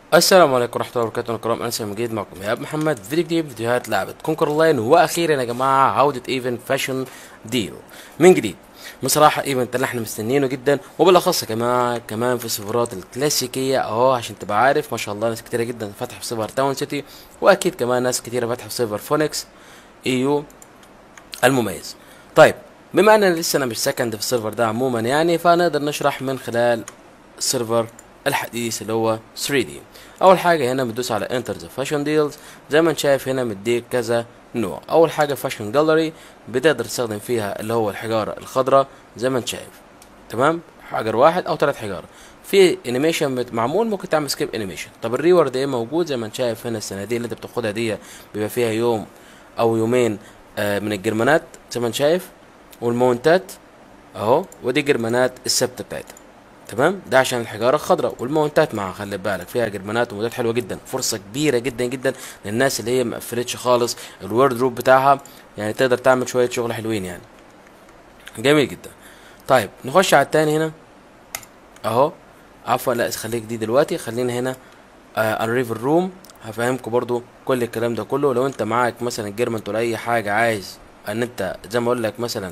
السلام عليكم ورحمة الله وبركاته أنا كرام أنس من جديد معكم إيهاب محمد فيديو جديد فيديوهات لعبة كونكر لاين وأخيرا يا جماعة عودة ايفنت فاشن ديل من جديد بصراحة ايفنت اللي احنا مستنيينه جدا وبالأخص يا جماعة كمان في السيرفرات الكلاسيكية أهو عشان تبقى عارف ما شاء الله ناس كتيرة جدا فاتحة في سيرفر تاون سيتي وأكيد كمان ناس كتيرة فاتحة في سيرفر فونكس ايو المميز طيب بما ان لسه انا مش سكند في السيرفر ده عموما يعني فنقدر نشرح من خلال السيرفر الحديث اللي هو 3 دي اول حاجه هنا بتدوس على انتر ذا فاشن ديلز زي ما انت شايف هنا مديك كذا نوع اول حاجه فاشن جاليري بتقدر تستخدم فيها اللي هو الحجاره الخضراء زي ما انت شايف تمام حجر واحد او ثلاث حجار في انيميشن معمول ممكن تعمل سكيب انيميشن طب الريورد ايه موجود زي ما انت شايف هنا الصناديق اللي انت بتاخدها دي بيبقى فيها يوم او يومين آه، من الجرمانات زي ما انت شايف والمونتات اهو ودي جرمانات السبت بتاعتها تمام ده عشان الحجاره الخضراء والمونتات معاها خلي بالك فيها جرمانات ومونتات حلوه جدا فرصه كبيره جدا جدا للناس اللي هي ما قفلتش خالص الورد روب بتاعها يعني تقدر تعمل شويه شغل حلوين يعني جميل جدا طيب نخش على التاني هنا اهو عفوا لا خليك دي دلوقتي خلينا هنا انريف الروم هفهمكم برضو كل الكلام ده كله لو انت معاك مثلا جيرمنت ولا اي حاجه عايز ان انت زي ما اقول لك مثلا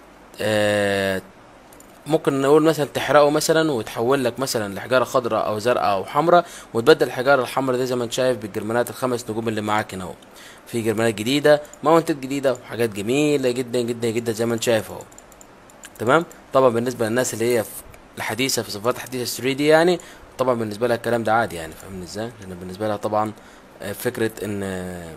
آه ممكن نقول مثلا تحرقه مثلا وتحول لك مثلا لحجاره خضراء او زرقاء او حمراء وتبدل الحجاره الحمراء دي زي ما انت شايف بالجرمانات الخمس نجوم اللي معاك هنا اهو في جرمانات جديده ماونتات جديده وحاجات جميله جدا جدا جدا زي ما انت شايف اهو تمام طبعا بالنسبه للناس اللي هي في الحديثه في صفات حديثه 3 دي يعني طبعا بالنسبه لها الكلام ده عادي يعني فاهمني ازاي لان بالنسبه لها طبعا آه، فكره ان آه،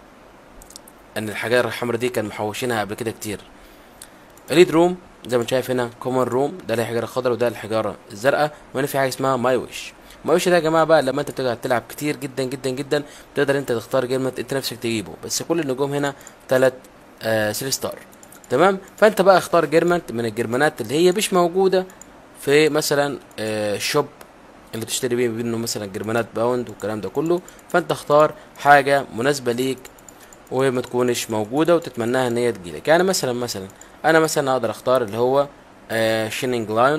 ان الحجاره الحمراء دي كان محوشينها قبل كده كتير اليد روم زي ما انت شايف هنا كومن روم ده الحجاره الخضراء وده الحجاره الزرقاء وهنا في حاجه اسمها ماي ويش ماي ويش ده يا جماعه بقى لما انت بتقعد تلعب كتير جدا جدا جدا تقدر انت تختار جيرمنت انت نفسك تجيبه بس كل النجوم هنا تلات آه 3 ستار تمام فانت بقى اختار جيرمنت من الجرمانات اللي هي مش موجوده في مثلا آه شوب اللي بتشتري بيه منه مثلا جرمانات باوند والكلام ده كله فانت اختار حاجه مناسبه ليك وهي ما تكونش موجوده وتتمناها ان هي تجيلك يعني مثلا مثلا انا مثلا اقدر اختار اللي هو آه شينينج لايون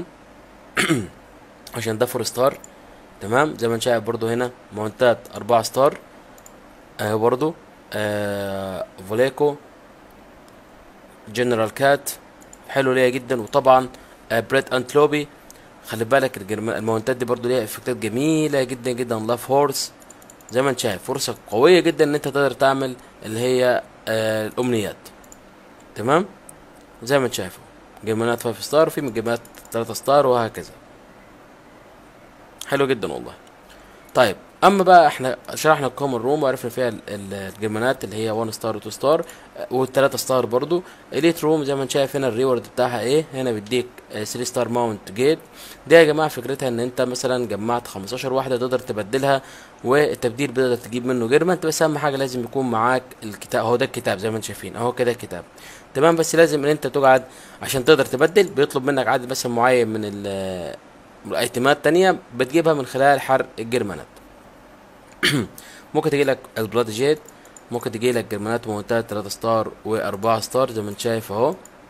عشان ده فور ستار تمام زي ما انت شايف برضو هنا مونتات أربعة ستار آه برضو آه فوليكو جنرال كات حلو ليا جدا وطبعا آه بريت انتلوبي خلي بالك الجرم- المونتات دي برضو ليها افكتات جميله جدا جدا لاف هورس زي ما انت شايف فرصه قويه جدا ان انت تقدر تعمل اللي هي آه الامنيات تمام زي ما انت شايف جيمانات 5 ستار وفي من جيمات 3 ستار وهكذا حلو جدا والله طيب اما بقى احنا شرحنا الكومن روم وعرفنا فيها ال- ال- الجيمانات اللي هي 1 ستار و2 ستار و3 ستار برضو اليت روم زي ما انت شايف هنا الريورد بتاعها ايه هنا بيديك 3 ستار ماونت جيت دي يا جماعه فكرتها ان انت مثلا جمعت 15 واحده تقدر تبدلها والتبديل بتقدر تجيب منه جيرمنت بس اهم حاجه لازم يكون معاك الكتاب اهو ده الكتاب زي ما انتم شايفين اهو كده الكتاب تمام بس لازم ان انت تقعد عشان تقدر تبدل بيطلب منك عدد مثلا معين من ال- من الايتمات تانية بتجيبها من خلال حرق الجرمانات ممكن تجي لك البلاد جيت ممكن تجي لك جرمانات ومونتات 3 ستار و4 ستار زي ما انت شايف اهو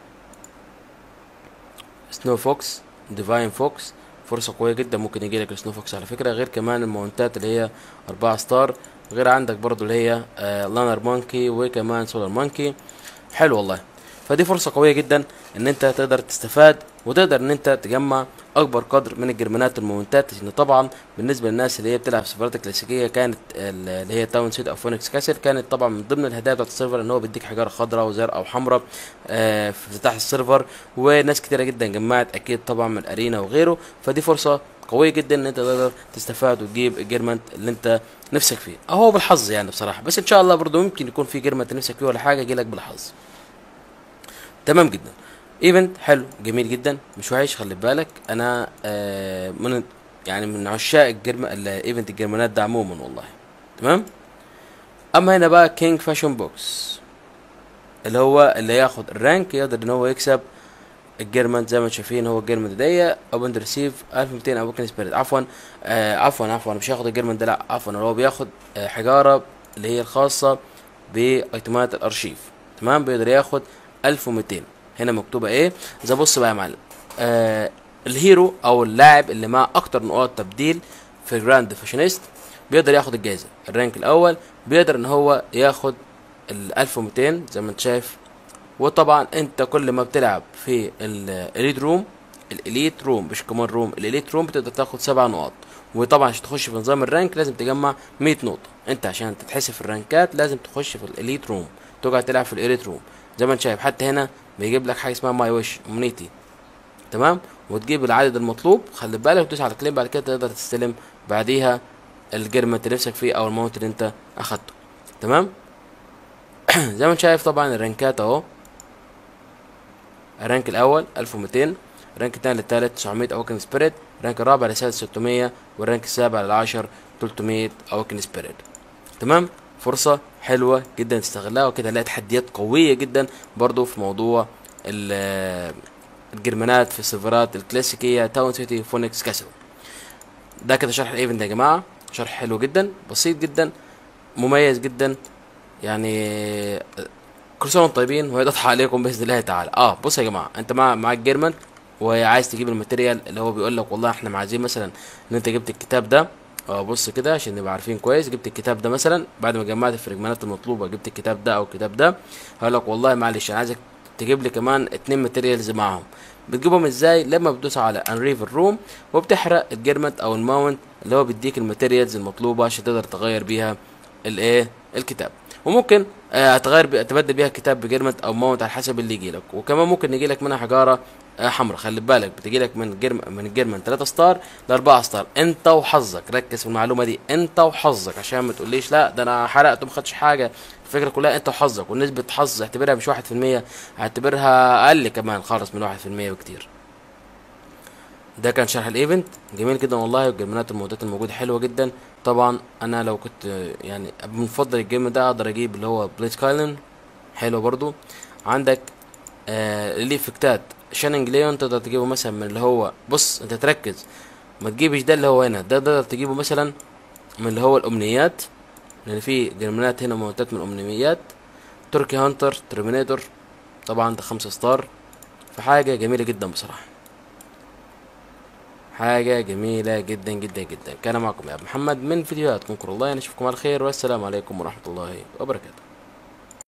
سنو فوكس ديفاين فوكس فرصة قوية جدا ممكن يجي لك السنو فوكس على فكرة غير كمان المونتات اللي هي 4 ستار غير عندك برضو اللي هي آه لانر مونكي وكمان سولار مونكي حلو والله فدي فرصة قوية جدا ان انت تقدر تستفاد وتقدر ان انت تجمع اكبر قدر من الجرمانات والمونتات لان طبعا بالنسبة للناس اللي هي بتلعب في السيرفرات الكلاسيكية كانت ال- اللي هي تاون سيت او فونكس كاسل كانت طبعا من ضمن الهدايا بتاعت السيرفر ان هو بيديك حجارة خضراء وزرقاء وحمراء آه في افتتاح السيرفر وناس كتيرة جدا جمعت اكيد طبعا من الارينا وغيره فدي فرصة قوية جدا ان انت تقدر تستفاد وتجيب الجيرمنت اللي انت نفسك فيه اهو بالحظ يعني بصراحة بس ان شاء الله برضو ممكن يكون في جيرمنت نفسك فيه ولا حاجة يجيلك بالحظ تمام جدا ايفنت حلو جميل جدا مش وحش خلي بالك انا آه من يعني من عشاق الجرم الايفنت الجرمانات ده عموما والله تمام اما هنا بقى كينج فاشن بوكس اللي هو اللي ياخد الرانك يقدر ان هو يكسب الجيرمان زي ما انتم شايفين هو الجيرمان ده اوبن ريسيف 1200 اوبن سبيريت عفوا آه عفوا عفوا مش هياخد الجيرمان ده لا عفوا هو بياخد آه حجاره اللي هي الخاصه بايتمات الارشيف تمام بيقدر ياخد 1200 هنا مكتوبه ايه زي بص بقى يا معلم آه الهيرو او اللاعب اللي معاه اكتر نقاط تبديل في جراند فاشينيست بيقدر ياخد الجائزة الرانك الأول بيقدر إن هو ياخد ال 1200 زي ما أنت شايف وطبعا أنت كل ما بتلعب في الإليت روم الإليت روم مش كمان روم الإليت روم بتقدر تاخد سبع نقط وطبعا عشان تخش في نظام الرانك لازم تجمع 100 نقطة أنت عشان تتحسب في الرانكات لازم تخش في الإليت روم تقعد تلعب في الإليت روم زي ما أنت شايف حتى هنا بيجيب لك حاجة اسمها ماي ويش امنيتي تمام وتجيب العدد المطلوب خلي بالك وتدوس على كليم بعد كده تقدر تستلم بعديها الجرمنت اللي نفسك فيه او الموت اللي انت اخدته تمام زي ما انت شايف طبعا الرانكات اهو الرانك الاول 1200 الرانك الثاني للثالث 900 اوكن سبيريت الرانك الرابع للسادس 600 والرانك السابع للعاشر 300 اوكن سبيريت تمام فرصة حلوة جدا تستغلها وكده هنلاقي تحديات قوية جدا برضو في موضوع ال- الجرمانات في السيرفرات الكلاسيكية تاون سيتي فونكس كاسل ده كده شرح الايفنت يا جماعة شرح حلو جدا بسيط جدا مميز جدا يعني كل سنه وانتم طيبين ويضحى عليكم باذن الله تعالى اه بص يا جماعه انت مع معاك جيرمان وعايز تجيب الماتيريال اللي هو بيقول لك والله احنا عايزين مثلا ان انت جبت الكتاب ده اه بص كده عشان نبقى عارفين كويس جبت الكتاب ده مثلا بعد ما جمعت الفرجمانات المطلوبه جبت الكتاب ده او الكتاب ده هقول لك والله معلش انا عايزك تجيب لي كمان اتنين ماتيريالز معاهم بتجيبهم ازاي لما بتدوس على انريف الروم وبتحرق الجيرمنت او الماونت اللي هو بيديك الماتيريالز المطلوبه عشان تقدر تغير بيها الايه الكتاب وممكن آه تغير بي- تبدل بيها كتاب بجيرمنت او ماونت على حسب اللي يجي لك وكمان ممكن يجي لك منها حجاره آه حمراء خلي بالك بتجي لك من جيرم من الجيرمان 3 ستار ل 4 ستار انت وحظك ركز في المعلومه دي انت وحظك عشان ما تقوليش لا ده انا حرقت وما خدتش حاجه الفكره كلها انت وحظك ونسبه حظ اعتبرها مش 1% اعتبرها اقل كمان خالص من 1% بكتير ده كان شرح الايفنت جميل جدا والله والجيمات المودات الموجوده حلوه جدا طبعا انا لو كنت آه، يعني بنفضل الجيم ده اقدر اجيب اللي هو بليت كايلن حلو برضو عندك آه اللي افكتات شاننج ليون تقدر تجيبه مثلا من اللي هو بص انت تركز ما تجيبش ده اللي هو هنا ده تقدر تجيبه مثلا من اللي هو الامنيات لان في جرمانات هنا مونتات من الامنيات تركي هانتر ترمينيتور طبعا ده خمسة ستار فحاجة جميلة جدا بصراحة حاجة جميلة جدا جدا جدا كان معكم يا أبو محمد من فيديوهات كونكور الله نشوفكم على خير والسلام عليكم ورحمة الله وبركاته